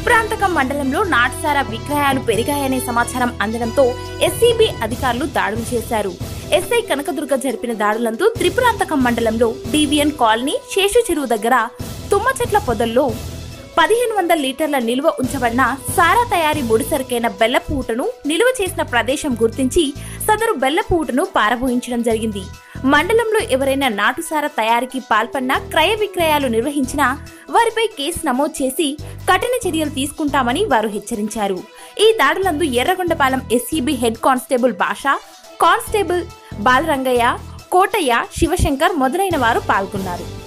త్రిపురాంతకం మండలంలో నాటుసారా విక్రయాలు పెరిగాయనే సమాచారం అందడంతో ఎస్సీబీ అధికారులు దాడులు చేశారు ఎస్ఐ కనకదుర్గ జరిపిన దాడులంతో త్రిపురాంతకం మండలంలో డివిఎన్ కాలనీ శేషు చెరువు దగ్గర తుమ్మ చెట్ల పొదల్లో పదిహేను వందల లీటర్ల నిల్వ ఉంచబడిన సారా తయారీ ముడిసరికైన బెల్లపు ఊటను నిల్వ చేసిన ప్రదేశం గుర్తించి సదరు బెల్లపు ఊటను పారబోయించడం జరిగింది మండలంలో ఎవరైనా నాటుసార తయారీకి పాల్పడినా క్రయ విక్రయాలు నిర్వహించినా వారిపై కేసు నమోదు చేసి కఠిన చర్యలు తీసుకుంటామని వారు హెచ్చరించారు ఈ దాడులందు Yerragondapalem SCB head constable Basha constable Balarangaiah Kotaiah Sivashankar మొదలైన వారు పాల్గొన్నారు